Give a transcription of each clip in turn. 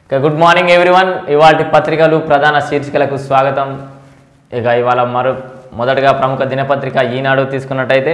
ఇక good morning everyone ఇవాళ పత్రికలు ప్రధాన శీర్షికలకు స్వాగతం ఇక ఇవాళ మరో మొదటగా ప్రముఖ దినపత్రిక ఈనాడు తీసుకున్నట్టయితే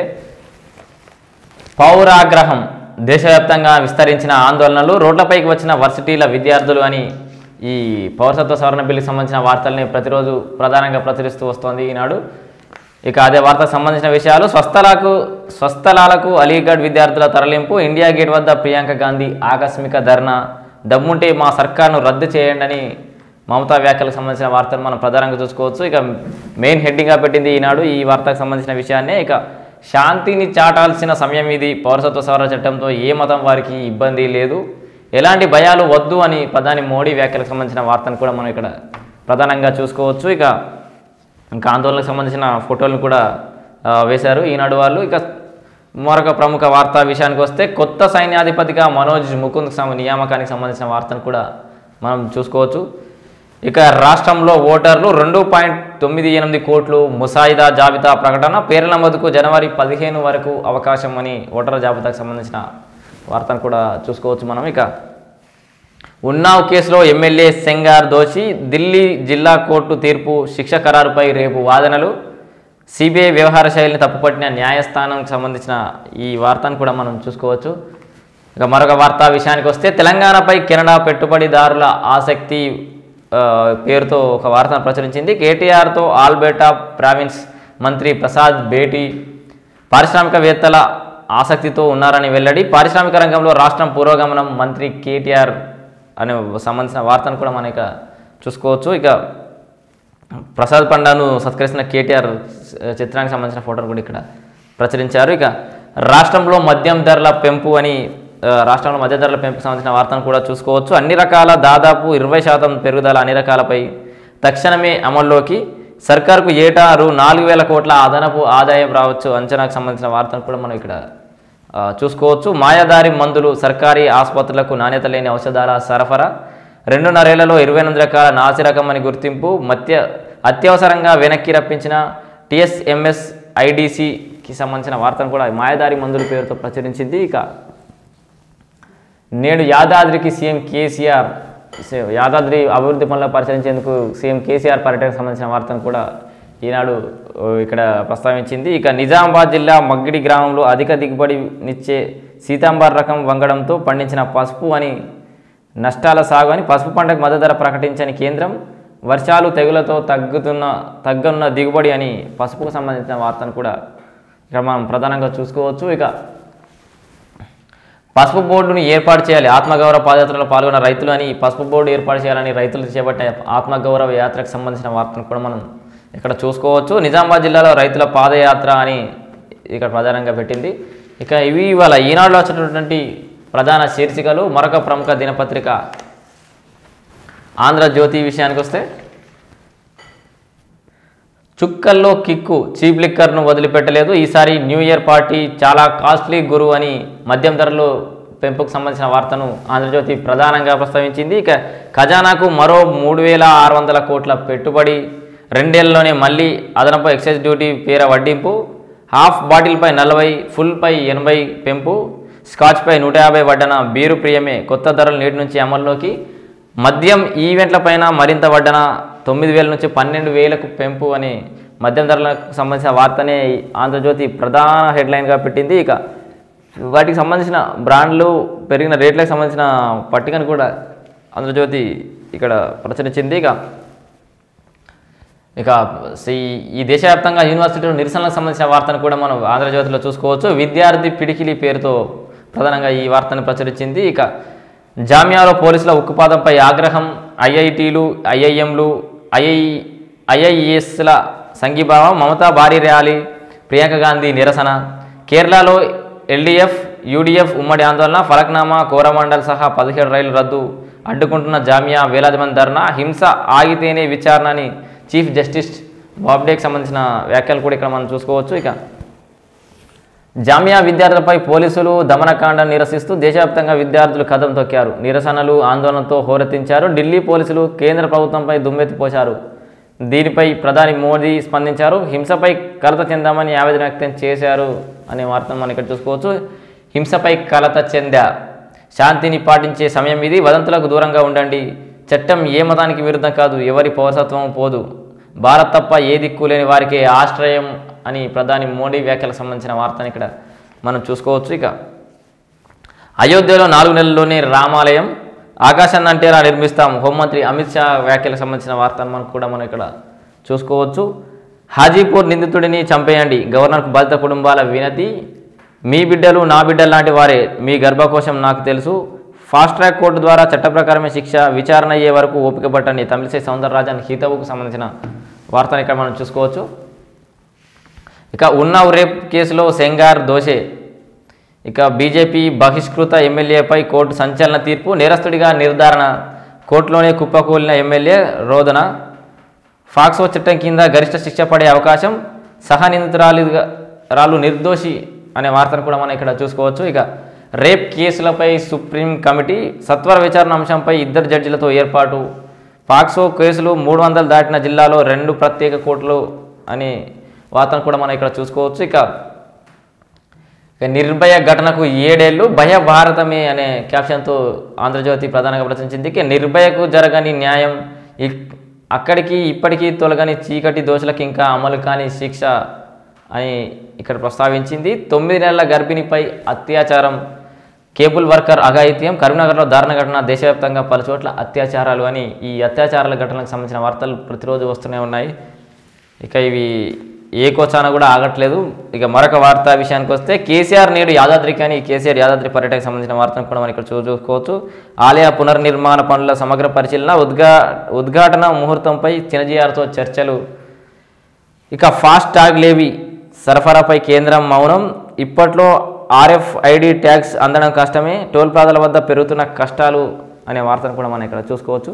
పౌరాగ్రహం దేశవ్యాప్తంగా విస్తరించిన ఆందోళనలు రోడ్లపైకి వచ్చిన వర్సిటీల విద్యార్థులు అని ఈ పౌరసత్వ సవరణ బిల్లుకి సంబంధించిన వార్తల్ని ప్రతిరోజు ప్రధానంగా ప్రచురిస్తూ వస్తోంది ఈనాడు ఇక అదే వార్తకు సంబంధించిన విషయాలు స్వస్థలాలకు స్వస్థలాలకు అలీగఢ్ విద్యార్థుల తరలింపు ఇండియా గేట్ వద్ద ప్రియాంక గాంధీ ఆకస్మిక ధర్నా దమ్ముంటే మా సర్కార్ను రద్దు చేయండి అని మమతా వ్యాఖ్యలకు సంబంధించిన వార్తను మనం ప్రధానంగా చూసుకోవచ్చు ఇక మెయిన్ హెడ్డింగ్గా పెట్టింది ఈనాడు ఈ వార్తకు సంబంధించిన విషయాన్నే ఇక శాంతిని చాటాల్సిన సమయం ఇది పౌరసత్వ సవరణ చట్టంతో ఏ మతం వారికి ఇబ్బంది లేదు ఎలాంటి భయాలు వద్దు అని ప్రధాని మోడీ వ్యాఖ్యలకు సంబంధించిన వార్తను కూడా మనం ఇక్కడ ప్రధానంగా చూసుకోవచ్చు ఇక ఇంకా ఆందోళనకు సంబంధించిన ఫోటోలను కూడా ఆ, వేశారు ఈనాడు వాళ్ళు ఇక మరొక ప్రముఖ వార్తా విషయానికి వస్తే కొత్త సైన్యాధిపతిగా మనోజ్ ముకుంద్ సం- నియామకానికి సంబంధించిన వార్తను కూడా మనం చూసుకోవచ్చు ఇక రాష్ట్రంలో ఓటర్లు రెండు పాయింట్ తొమ్మిది ఎనిమిది కోట్లు ముసాయిదా జాబితా ప్రకటన పేర్ల నమోదుకు జనవరి పదిహేను వరకు అవకాశం అని ఓటర్ల జాబితాకు సంబంధించిన వార్తను కూడా చూసుకోవచ్చు మనం ఇక ఉన్నావ్ కేసులో ఎమ్మెల్యే సెంగార్ దోషి ఢిల్లీ జిల్లా కోర్టు తీర్పు శిక్ష ఖరారుపై రేపు వాదనలు సిబిఐ వ్యవహార శైలిని తప్పుపట్టిన న్యాయస్థానంకి సంబంధించిన ఈ వార్తను కూడా మనం చూసుకోవచ్చు ఇక మరొక వార్తా విషయానికి వస్తే తెలంగాణపై కెనడా పెట్టుబడిదారుల ఆసక్తి ఆ, పేరుతో ఒక వార్తను ప్రచురించింది కేటీఆర్తో ఆల్బర్టా ప్రావిన్స్ మంత్రి ప్రసాద్ భేటీ పారిశ్రామికవేత్తల ఆసక్తితో ఉన్నారని వెల్లడి పారిశ్రామిక రంగంలో రాష్ట్రం పురోగమనం మంత్రి కేటీఆర్ అనే సంబంధించిన వార్తను కూడా మనం ఇక చూసుకోవచ్చు ఇక ప్రసాద్ పండాను సత్కరిస్తున్న కేటీఆర్ చిత్రానికి సంబంధించిన ఫోటోను కూడా ఇక్కడ ప్రచురించారు ఇక రాష్ట్రంలో మద్యం ధరల పెంపు అని ఆ, రాష్ట్రంలో మద్య ధరల పెంపుకు సంబంధించిన వార్తను కూడా చూసుకోవచ్చు అన్ని రకాల దాదాపు ఇరవై శాతం పెరుగుదల అన్ని రకాలపై తక్షణమే అమల్లోకి సర్కార్కు ఏటా రూ నాలుగు వేల కోట్ల అదనపు ఆదాయం రావచ్చు అంచనాకు సంబంధించిన వార్తను కూడా మనం ఇక్కడ ఆ, చూసుకోవచ్చు మాయాదారి మందులు సర్కారీ ఆసుపత్రులకు నాణ్యత లేని ఔషధాల సరఫరా రెండున్నరేళ్లలో ఇరవై ఎనిమిది రకాల నాసి రకం అని గుర్తింపు మధ్య అత్యవసరంగా వెనక్కి రప్పించిన టిఎస్ఎంఎస్ ఐడిసికి సంబంధించిన వార్తను కూడా మాయాదారి మందుల పేరుతో ప్రచురించింది ఇక నేడు యాదాద్రికి సీఎం కేసీఆర్ సే- యాదాద్రి అభివృద్ధి పనులు పరిశీలించేందుకు సీఎం కేసీఆర్ పర్యటనకు సంబంధించిన వార్తను కూడా ఈనాడు ఓ, ఇక్కడ ప్రస్తావించింది ఇక నిజామాబాద్ జిల్లా మగ్గిడి గ్రామంలో అధిక దిగుబడినిచ్చే సీతాంబార్ రకం వంగడంతో పండించిన పసుపు అని నష్టాల సాగు అని పసుపు పంటకు మద్దతు ధర ప్రకటించని కేంద్రం వర్షాలు తెగులతో తగ్గుతున్న తగ్గనున్న దిగుబడి అని పసుపుకు సంబంధించిన వార్తను కూడా ఇక్కడ మనం ప్రధానంగా చూసుకోవచ్చు ఇక పసుపు బోర్డును ఏర్పాటు చేయాలి ఆత్మగౌరవ పాదయాత్రలో పాల్గొన్న రైతులు అని పసుపు బోర్డు ఏర్పాటు చేయాలని రైతులు చేపట్టే ఆత్మగౌరవ యాత్రకు సంబంధించిన వార్తను కూడా మనం ఇక్కడ చూసుకోవచ్చు నిజామాబాద్ జిల్లాలో రైతుల పాదయాత్ర అని ఇక్కడ ప్రధానంగా పెట్టింది ఇక ఇవి ఇవాళ ఈనాడులో వచ్చినటువంటి ప్రధాన శీర్షికలు మరొక ప్రముఖ దినపత్రిక ఆంధ్రజ్యోతి విషయానికి వస్తే చుక్కల్లో కిక్కు చీప్ లిక్కర్ను వదిలిపెట్టలేదు ఈసారి న్యూ ఇయర్ పార్టీ చాలా కాస్ట్లీ గురు అని మద్యం ధరలు పెంపుకు సంబంధించిన వార్తను ఆంధ్రజ్యోతి ప్రధానంగా ప్రస్తావించింది ఇక ఖజానాకు మరో మూడు వేల ఆరు వందల కోట్ల పెట్టుబడి రెండేళ్లలోనే మళ్ళీ అదనపు ఎక్సైజ్ డ్యూటీ పేర వడ్డింపు హాఫ్ బాటిల్పై నలభై ఫుల్పై ఎనభై పెంపు స్కాచ్పై నూట యాభై వడ్డన బీరు ప్రియమే కొత్త ధరలు నేటి నుంచి అమల్లోకి మద్యం ఈవెంట్లపైన మరింత వడ్డన తొమ్మిది వేల నుంచి పన్నెండు వేలకు పెంపు అని మద్యం ధరలకు సంబంధించిన వార్తనే ఆంధ్రజ్యోతి ప్రధాన హెడ్లైన్గా పెట్టింది ఇక వాటికి సంబంధించిన బ్రాండ్లు పెరిగిన రేట్లకు సంబంధించిన పట్టికను కూడా ఆంధ్రజ్యోతి ఇక్కడ ప్రచురించింది ఇక ఇక ఈ- ఈ దేశవ్యాప్తంగా యూనివర్సిటీలో నిరసనలకు సంబంధించిన వార్తను కూడా మనం ఆంధ్రజ్యోతిలో చూసుకోవచ్చు విద్యార్థి పిడికిలి పేరుతో ప్రధానంగా ఈ వార్తను ప్రచురించింది ఇక జామియాలో పోలీసుల ఉక్కుపాదంపై ఆగ్రహం ఐఐటీలు ఐఐఎంలు ఐఐ ఐఐఎస్ల సంఘీభావం మమతా భారీ ర్యాలీ ప్రియాంక గాంధీ నిరసన కేరళలో ఎల్డీఎఫ్ యూడీఎఫ్ ఉమ్మడి ఆందోళన ఫలక్నామా కోరమండల్ సహా పదిహేడు రైలు రద్దు అడ్డుకుంటున్న జామియా వేలాది మంది ధర్నా హింస ఆగితేనే విచారణ అని చీఫ్ జస్టిస్ బాబ్డేకి సంబంధించిన వ్యాఖ్యలు కూడా ఇక్కడ మనం చూసుకోవచ్చు ఇక జామియా విద్యార్థులపై పోలీసులు దమనకాండ నిరసిస్తూ దేశవ్యాప్తంగా విద్యార్థులు కథం తొక్కారు నిరసనలు ఆందోళనతో హోరెత్తించారు ఢిల్లీ పోలీసులు కేంద్ర ప్రభుత్వంపై దుమ్మెత్తిపోశారు దీనిపై ప్రధాని మోదీ స్పందించారు హింసపై కలత చెందామని ఆవేదన వ్యక్తం చేశారు అనే వార్తను మనం ఇక్కడ చూసుకోవచ్చు హింసపై కలత చెందా శాంతిని పాటించే సమయం ఇది వదంతులకు దూరంగా ఉండండి చట్టం ఏ మతానికి విరుద్ధం కాదు ఎవరి పౌరసత్వం పోదు భారత్ తప్ప ఏ దిక్కు లేని వారికి ఆశ్రయం అని ప్రధాని మోడీ వ్యాఖ్యలకు సంబంధించిన వార్తని ఇక్కడ మనం చూసుకోవచ్చు ఇక అయోధ్యలో నాలుగు నెలల్లోనే రామాలయం ఆకాశాన్ని అంటే ఇలా నిర్మిస్తాం హోంమంత్రి అమిత్ షా వ్యాఖ్యలకు సంబంధించిన వార్తను మనకు కూడా మనం ఇక్కడ చూసుకోవచ్చు హాజీపూర్ నిందితుడిని చంపేయండి గవర్నర్కు బాధిత కుటుంబాల వినతి మీ బిడ్డలు నా బిడ్డలు లాంటి వారే మీ గర్భకోశం నాకు తెలుసు ఫాస్ట్ ట్రాక్ కోర్టు ద్వారా చట్ట ప్రకారమే శిక్ష విచారణ అయ్యే వరకు ఓపిక పట్టండి తమిళసై సౌందరరాజన్ హితవుకు సంబంధించిన వార్తను ఇక్కడ మనం చూసుకోవచ్చు ఇక ఉన్నావ్ రేప్ కేసులో సెంగార్ దోషే ఇక బీజేపీ బహిష్కృత ఎమ్మెల్యేపై కోర్టు సంచలన తీర్పు నేరస్తుడిగా నిర్ధారణ కోర్టులోనే కుప్పకూలిన ఎమ్మెల్యే రోదన ఫాక్సో చట్టం కింద గరిష్ట శిక్ష పడే అవకాశం సహనిందితురాలుగా రాలు నిర్దోషి అనే వార్తను కూడా మనం ఇక్కడ చూసుకోవచ్చు ఇక రేప్ కేసులపై సుప్రీం కమిటీ సత్వర విచారణ అంశంపై ఇద్దరు జడ్జిలతో ఏర్పాటు పాక్సో కేసులు మూడు వందలు దాటిన జిల్లాలో రెండు ప్రత్యేక కోర్టులు అని వార్తను కూడా మనం ఇక్కడ చూసుకోవచ్చు ఇక ఇక నిర్భయ ఘటనకు ఏడేళ్లు భయ భారతమే అనే క్యాప్షన్తో ఆంధ్రజ్యోతి ప్రధానంగా ప్రచురించింది ఇక నిర్భయకు జరగని న్యాయం ఇక్- అక్కడికి ఇప్పటికీ తొలగని చీకటి దోషులకు ఇంకా అమలు కాని శిక్ష అని ఇక్కడ ప్రస్తావించింది తొమ్మిది నెలల గర్భిణిపై అత్యాచారం కేబుల్ వర్కర్ అఘాయిత్యం కరీంనగర్లో దారుణ ఘటన దేశవ్యాప్తంగా పలుచోట్ల అత్యాచారాలు అని ఈ అత్యాచారాల ఘటనలకు సంబంధించిన వార్తలు ప్రతిరోజు వస్తూనే ఉన్నాయి ఇక ఇవి ఏ కోచాన కూడా ఆగట్లేదు ఇక మరొక వార్త విషయానికి వస్తే కేసీఆర్ నేడు యాదాద్రికి అని కేసీఆర్ యాదాద్రి పర్యటనకు సంబంధించిన వార్తను కూడా మనం ఇక్కడ చూ- చూసుకోవచ్చు ఆలయ పునర్నిర్మాణ పనుల సమగ్ర పరిశీలన ఉద్ఘా ఉద్ఘాటన ముహూర్తంపై చినజీఆర్తో చర్చలు ఇక ఫాస్ట్ ట్యాగ్ లేవి సరఫరాపై కేంద్రం మౌనం ఇప్పట్లో ఆర్ఎఫ్ఐడి ట్యాక్స్ అందడం కష్టమే టోల్ ప్లాజాల వద్ద పెరుగుతున్న కష్టాలు అనే వార్తను కూడా మనం ఇక్కడ చూసుకోవచ్చు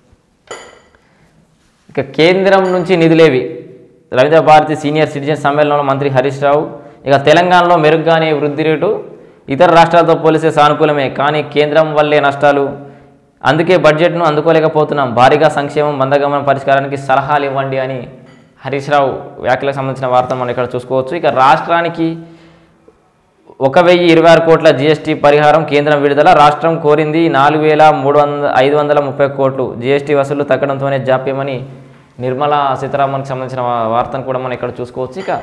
ఇక కేంద్రం నుంచి నిధులేవి రవీంద్ర భారతి సీనియర్ సిటిజన్ సమ్మేళనంలో మంత్రి హరీష్ రావు ఇక తెలంగాణలో మెరుగ్గానే వృద్ధి రేటు ఇతర రాష్ట్రాలతో పోలిస్తే సానుకూలమే కానీ కేంద్రం వల్లే నష్టాలు అందుకే బడ్జెట్ను అందుకోలేకపోతున్నాం భారీగా సంక్షేమం మందగమన పరిష్కారానికి సలహాలు ఇవ్వండి అని హరీష్ రావు వ్యాఖ్యలకు సంబంధించిన వార్తను మనం ఇక్కడ చూసుకోవచ్చు ఇక రాష్ట్రానికి ఒక వెయ్యి ఇరవై ఆరు కోట్ల జీఎస్టీ పరిహారం కేంద్రం విడుదల రాష్ట్రం కోరింది నాలుగు వేల మూడు వంద ఐదు వందల ముప్పై కోట్లు జీఎస్టీ వసూళ్లు తగ్గడంతోనే జాప్యమని నిర్మలా సీతారామన్కి సంబంధించిన వా- వార్తను కూడా మనం ఇక్కడ చూసుకోవచ్చు ఇక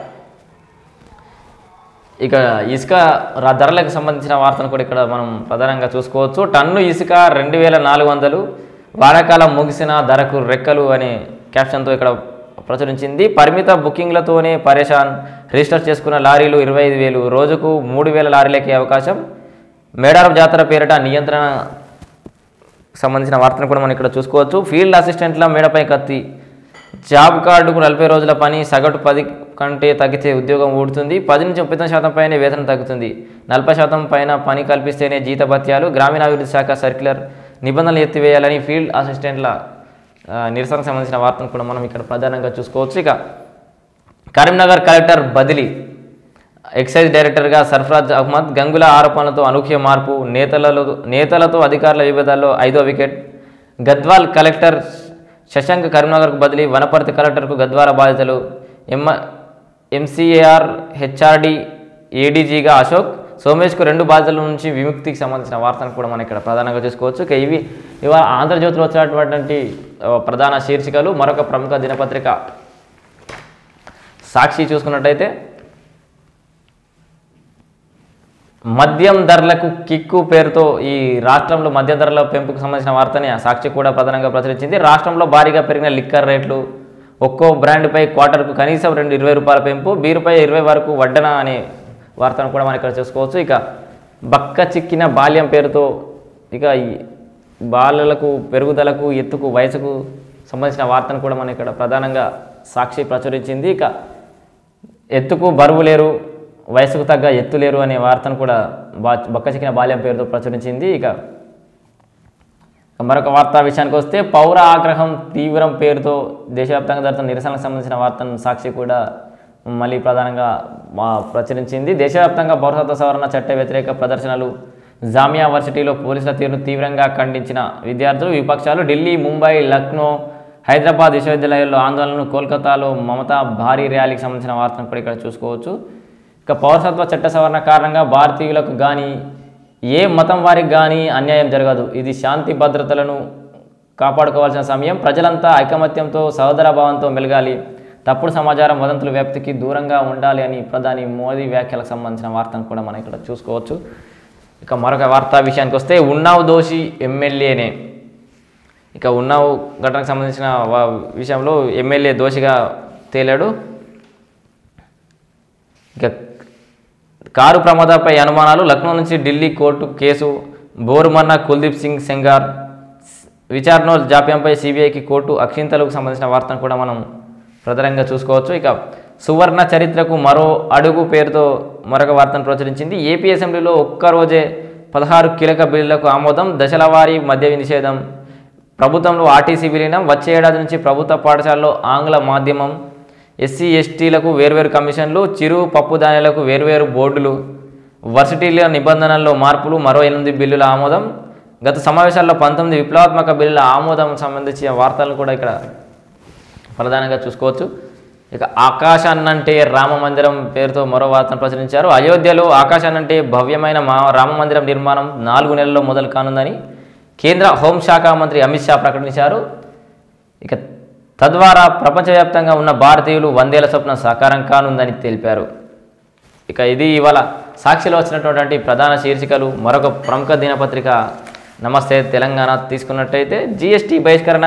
ఇక ఇసుక ర- ధరలకు సంబంధించిన వార్తను కూడా ఇక్కడ మనం ప్రధానంగా చూసుకోవచ్చు టన్ను ఇసుక రెండు వేల నాలుగు వందలు వానాకాలం ముగిసిన ధరకు రెక్కలు అనే క్యాప్షన్తో ఇక్కడ ప్రచురించింది పరిమిత బుకింగ్లతోనే పరేషాన్ రిజిస్టర్ చేసుకున్న లారీలు ఇరవై ఐదు వేలు రోజుకు మూడు వేల లారీలకే అవకాశం మేడారం జాతర పేరిట నియంత్రణ సంబంధించిన వార్తను కూడా మనం ఇక్కడ చూసుకోవచ్చు ఫీల్డ్ అసిస్టెంట్ల మేడపై కత్తి జాబ్ కార్డుకు నలభై రోజుల పని సగటు పది కంటే తగ్గితే ఉద్యోగం ఊడుతుంది పది నుంచి ముప్పై తొమ్మిది శాతం పైన వేతనం తగ్గుతుంది నలభై శాతం పైన పని కల్పిస్తేనే జీతభత్యాలు గ్రామీణాభివృద్ధి శాఖ సర్క్యులర్ నిబంధనలు ఎత్తివేయాలని ఫీల్డ్ అసిస్టెంట్ల ఆ, నిరసనకు సంబంధించిన వార్తను కూడా మనం ఇక్కడ ప్రధానంగా చూసుకోవచ్చు ఇక కరీంనగర్ కలెక్టర్ బదిలీ ఎక్సైజ్ డైరెక్టర్గా సర్ఫరాజ్ అహ్మద్ గంగుల ఆరోపణలతో అనూహ్య మార్పు నేతలలో నేతలతో అధికారుల విభేదాల్లో ఐదో వికెట్ గద్వాల్ కలెక్టర్ శశాంక్ కరీంనగర్కు బదిలీ వనపర్తి కలెక్టర్కు గద్వాల బాధితులు ఎం ఎంసీఏఆర్ హెచ్ఆర్డి ఏడీజీగా అశోక్ సోమేష్కు రెండు బాధ్యతల నుంచి విముక్తికి సంబంధించిన వార్తను కూడా మనం ఇక్కడ ప్రధానంగా చూసుకోవచ్చు ఇక ఇవి ఇవాళ ఆంధ్రజ్యోతిలో వచ్చినటువంటి ఆ, ప్రధాన శీర్షికలు మరొక ప్రముఖ దినపత్రిక సాక్షి చూసుకున్నట్టయితే మద్యం ధరలకు కిక్కు పేరుతో ఈ రాష్ట్రంలో మద్య ధరల పెంపుకు సంబంధించిన వార్తని ఆ సాక్షి కూడా ప్రధానంగా ప్రచురించింది రాష్ట్రంలో భారీగా పెరిగిన లిక్కర్ రేట్లు ఒక్కో బ్రాండ్పై క్వార్టర్కు కనీసం రెండు ఇరవై రూపాయల పెంపు బీరుపై ఇరవై వరకు వడ్డన అనే వార్తను కూడా మనం ఇక్కడ చూసుకోవచ్చు ఇక బక్క చిక్కిన బాల్యం పేరుతో ఇక ఈ బాలలకు పెరుగుదలకు ఎత్తుకు వయసుకు సంబంధించిన వార్తను కూడా మనం ఇక్కడ ప్రధానంగా సాక్షి ప్రచురించింది ఇక ఎత్తుకు బరువు లేరు వయసుకు తగ్గ ఎత్తు లేరు అనే వార్తను కూడా బా బక్కచిక్కిన బాల్యం పేరుతో ప్రచురించింది ఇక మరొక వార్తా విషయానికి వస్తే పౌర ఆగ్రహం తీవ్రం పేరుతో దేశవ్యాప్తంగా జరుగుతున్న నిరసనకు సంబంధించిన వార్తను సాక్షి కూడా మళ్ళీ ప్రధానంగా మా ప్రచురించింది దేశవ్యాప్తంగా పౌరసత్వ సవరణ చట్ట వ్యతిరేక ప్రదర్శనలు జామియా వర్సిటీలో పోలీసుల తీరును తీవ్రంగా ఖండించిన విద్యార్థులు విపక్షాలు ఢిల్లీ ముంబై లక్నో హైదరాబాద్ విశ్వవిద్యాలయాల్లో ఆందోళనలు కోల్కతాలో మమతా భారీ ర్యాలీకి సంబంధించిన వార్తను కూడా ఇక్కడ చూసుకోవచ్చు ఇక పౌరసత్వ చట్ట సవరణ కారణంగా భారతీయులకు కానీ ఏ మతం వారికి కానీ అన్యాయం జరగదు ఇది శాంతి భద్రతలను కాపాడుకోవాల్సిన సమయం ప్రజలంతా ఐకమత్యంతో సహోదరభావంతో మెలగాలి తప్పుడు సమాచారం వదంతుల వ్యాప్తికి దూరంగా ఉండాలి అని ప్రధాని మోదీ వ్యాఖ్యలకు సంబంధించిన వార్తను కూడా మనం ఇక్కడ చూసుకోవచ్చు ఇక మరొక వార్తా విషయానికి వస్తే ఉన్నావు దోషి ఎమ్మెల్యేనే ఇక ఉన్నావు ఘటనకు సంబంధించిన వా- విషయంలో ఎమ్మెల్యే దోషిగా తేలాడు ఇక కారు ప్రమాదంపై అనుమానాలు లక్నో నుంచి ఢిల్లీ కోర్టు కేసు బోరుమన్న కుల్దీప్ సింగ్ సెంగార్ విచారణ జాప్యంపై సిబిఐకి కోర్టు అక్షింతలకు సంబంధించిన వార్తను కూడా మనం ప్రధానంగా చూసుకోవచ్చు ఇక సువర్ణ చరిత్రకు మరో అడుగు పేరుతో మరొక వార్తను ప్రచురించింది ఏపీ అసెంబ్లీలో ఒక్కరోజే పదహారు కీలక బిల్లులకు ఆమోదం దశలవారీ మద్య నిషేధం ప్రభుత్వంలో ఆర్టీసీ విలీనం వచ్చే ఏడాది నుంచి ప్రభుత్వ పాఠశాలలో ఆంగ్ల మాధ్యమం ఎస్సీ ఎస్టీలకు వేర్వేరు కమిషన్లు చిరు పప్పు ధాన్యాలకు వేర్వేరు బోర్డులు వర్సిటీల నిబంధనల్లో మార్పులు మరో ఎనిమిది బిల్లుల ఆమోదం గత సమావేశాల్లో పంతొమ్మిది విప్లవాత్మక బిల్లుల ఆమోదం సంబంధించిన వార్తలను కూడా ఇక్కడ ప్రధానంగా చూసుకోవచ్చు ఇక ఆకాశాన్నంటే రామ మందిరం పేరుతో మరో వార్తను ప్రచురించారు అయోధ్యలో ఆకాశాన్నంటే భవ్యమైన మా రామ మందిరం నిర్మాణం నాలుగు నెలల్లో మొదలు కానుందని కేంద్ర హోంశాఖ మంత్రి అమిత్ షా ప్రకటించారు ఇక తద్వారా ప్రపంచవ్యాప్తంగా ఉన్న భారతీయులు వందేల స్వప్న సాకారం కానుందని తెలిపారు ఇక ఇది ఇవాళ సాక్షిలో వచ్చినటువంటి ప్రధాన శీర్షికలు మరొక ప్రముఖ దినపత్రిక నమస్తే తెలంగాణ తీసుకున్నట్టయితే జీఎస్టీ బహిష్కరణ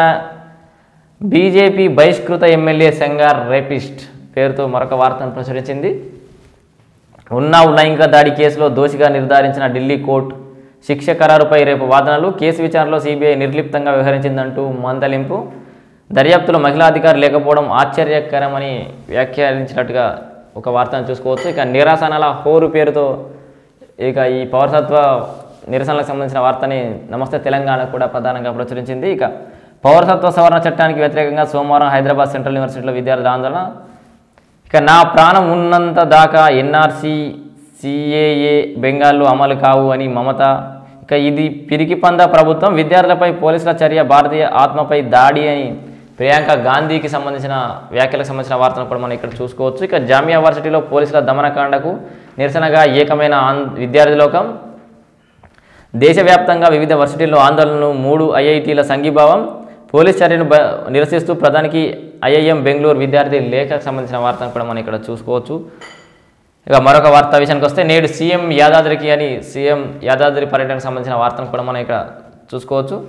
బీజేపీ బహిష్కృత ఎమ్మెల్యే సెంగార్ రేపిస్ట్ పేరుతో మరొక వార్తను ప్రచురించింది ఉన్నావ్ లైంగిక దాడి కేసులో దోషిగా నిర్ధారించిన ఢిల్లీ కోర్టు శిక్ష ఖరారుపై రేపు వాదనలు కేసు విచారణలో సిబిఐ నిర్లిప్తంగా వ్యవహరించిందంటూ మందలింపు దర్యాప్తులో మహిళా అధికారి లేకపోవడం ఆశ్చర్యకరమని వ్యాఖ్యానించినట్టుగా ఒక వార్తను చూసుకోవచ్చు ఇక నిరాసనల హోరు పేరుతో ఇక ఈ పౌరసత్వ నిరసనలకు సంబంధించిన వార్తని నమస్తే తెలంగాణ కూడా ప్రధానంగా ప్రచురించింది ఇక పౌరసత్వ సవరణ చట్టానికి వ్యతిరేకంగా సోమవారం హైదరాబాద్ సెంట్రల్ యూనివర్సిటీలో విద్యార్థుల ఆందోళన ఇక నా ప్రాణం ఉన్నంత దాకా ఎన్ఆర్సీ సిఏఏ బెంగాల్లో అమలు కావు అని మమత ఇక ఇది పిరికి పంద ప్రభుత్వం విద్యార్థులపై పోలీసుల చర్య భారతీయ ఆత్మపై దాడి అని ప్రియాంక గాంధీకి సంబంధించిన వ్యాఖ్యలకు సంబంధించిన వార్తను కూడా మనం ఇక్కడ చూసుకోవచ్చు ఇక జామియా వర్సిటీలో పోలీసుల దమనకాండకు నిరసనగా ఏకమైన ఆన్ విద్యార్థి లోకం దేశవ్యాప్తంగా వివిధ వర్సిటీల్లో ఆందోళనలు మూడు ఐఐటీల సంఘీభావం పోలీస్ చర్యను బ నిరసిస్తూ ప్రధానికి ఐఐఎం బెంగళూరు విద్యార్థి లేఖకు సంబంధించిన వార్తను కూడా మనం ఇక్కడ చూసుకోవచ్చు ఇక మరొక వార్త విషయానికి వస్తే నేడు సీఎం యాదాద్రికి అని సీఎం యాదాద్రి పర్యటనకు సంబంధించిన వార్తను కూడా మనం ఇక్కడ చూసుకోవచ్చు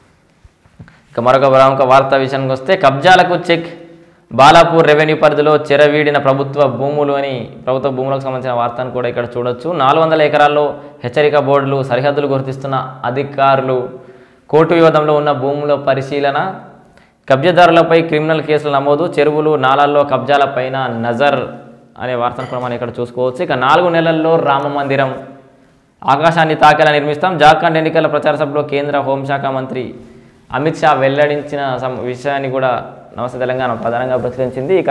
ఇక మరొక ప్రముఖ వార్త విషయానికి వస్తే కబ్జాలకు చెక్ బాలాపూర్ రెవెన్యూ పరిధిలో చెరవీడిన ప్రభుత్వ భూములు అని ప్రభుత్వ భూములకు సంబంధించిన వార్తను కూడా ఇక్కడ చూడొచ్చు నాలుగు వందల ఎకరాల్లో హెచ్చరిక బోర్డులు సరిహద్దులు గుర్తిస్తున్న అధికారులు కోర్టు వివాదంలో ఉన్న భూముల పరిశీలన కబ్జాదారులపై క్రిమినల్ కేసులు నమోదు చెరువులు నాలాల్లో కబ్జాలపైన నజర్ అనే వార్తను కూడా మనం ఇక్కడ చూసుకోవచ్చు ఇక నాలుగు నెలల్లో రామ మందిరం ఆకాశాన్ని తాకేలా నిర్మిస్తాం జార్ఖండ్ ఎన్నికల ప్రచార సభలో కేంద్ర హోంశాఖ మంత్రి అమిత్ షా వెల్లడించిన సం- విషయాన్ని కూడా నమస్తే తెలంగాణ ప్రధానంగా ప్రచురించింది ఇక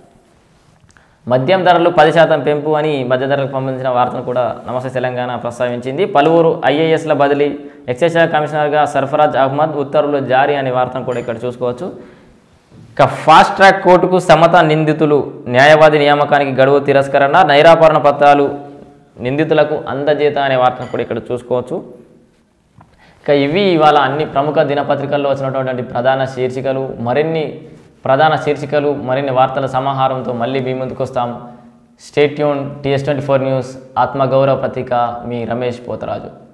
మద్యం ధరలు పది శాతం పెంపు అని మద్య ధరలకు సంబంధించిన వార్తను కూడా నమస్తే తెలంగాణ ప్రస్తావించింది పలువురు ఐఏఎస్ల బదిలీ ఎక్సైజ్ శాఖ కమిషనర్గా సర్ఫరాజ్ అహ్మద్ ఉత్తర్వులు జారీ అనే వార్తను కూడా ఇక్కడ చూసుకోవచ్చు ఇక ఫాస్ట్ ట్రాక్ కోర్టుకు సమత నిందితులు న్యాయవాది నియామకానికి గడువు తిరస్కరణ నైరాపరణ పత్రాలు నిందితులకు అందజేత అనే వార్తను కూడా ఇక్కడ చూసుకోవచ్చు ఇక ఇవి ఇవాళ అన్ని ప్రముఖ దినపత్రికల్లో వచ్చినటువంటి ప్రధాన శీర్షికలు మరిన్ని ప్రధాన శీర్షికలు మరిన్ని వార్తల సమాహారంతో మళ్ళీ మీ ముందుకు వస్తాం stay tuned TS twenty four news ఆత్మగౌరవ పత్రిక మీ రమేష్ పోతరాజు